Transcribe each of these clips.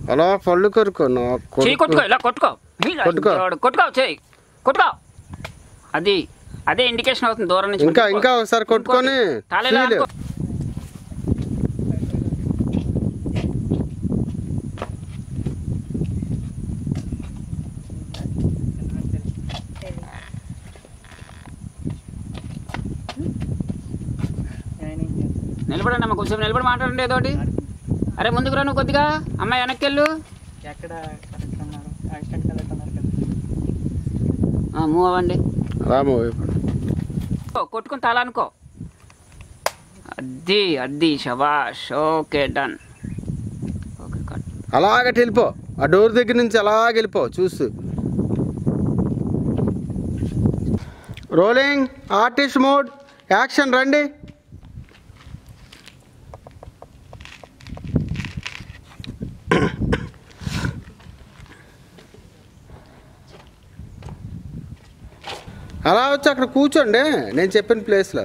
అలా పళ్ళు కొరుకో నా చెయ్యి కొడుకు కొట్టుకో ఇలా కొట్టుకో ఇలా కొట్టుకో. ఇంకోడు కొట్టుకో చెయ్యి కొట్టుకో అది అదే ఇండికేషన్ అవుతుంది దూరం నుంచి ఇంకా కొట్టుకో. ఇంకా ఒకసారి కొట్టుకొని ఇంకోటి. తల ఇలా feel. అనుకో. నిలబడండి అమ్మ కొంచెం నిలబడి మాట్లాడండి ఏదో ఒకటి అరే ముందుకు రా నువ్వు కొద్దిగా అమ్మాయి వెనక్కి వెళ్ళు ఎక్కడ కరెక్ట్ అన్నారు యాక్సిడెంట్ కరెక్ట్ అన్నారు కదా మూవ్ అవ్వండి రాము ఇప్పుడు ఓ, కొట్టుకుని తల అనుకో అది అది శబాష్ ఓకే డన్ ఓకే కట్ అలాగటి వెళ్ళిపో ఆ డోర్ దగ్గర నుంచి అలాగ వెళ్ళిపో చూస్తూ రోలింగ్ ఆర్టిస్ట్ మోడ్ యాక్షన్ రండి అలా వచ్చి అక్కడ కూర్చోండి నేను చెప్పిన ప్లేస్లో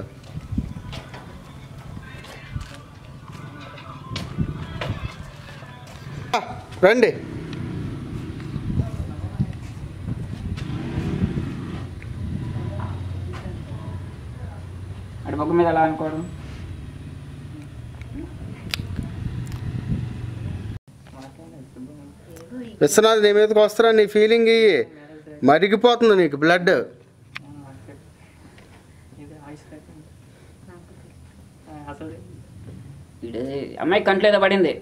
రండి అటు బొగ్గ మీద ఎలా అనుకోవడం విశ్వనాథ్ నీ మీదకి వస్తారా నీ ఫీలింగ్ ఇయ్యి మరిగిపోతుంది నీకు బ్లడ్ ఇది ఐస్ అసలు ఈడే, అమ్మాయి కంట్లో ఏదో పడింది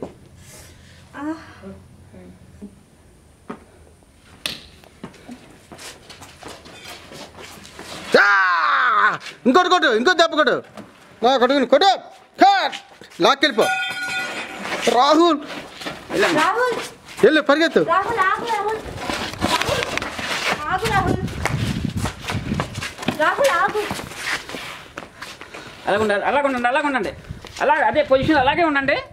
ఆ! ఇంకోటి కొట్టు ఇంకో దెబ్బ కొట్టు నా కొట్టుకుని కొట్టు కట్ లాక్కెళ్ళిపో రాహుల్ వెళ్ళండి రాహుల్ వెళ్ళు పరిగెత్తు రాహుల్ ఆగు రాహుల్ ఆగు రాహుల్ రాహుల్ ఆగు అలాగ ఉండాలి అలాగ ఉండండి అలాగ ఉండండి అలా అదే పొజిషన్ అలాగే ఉండండి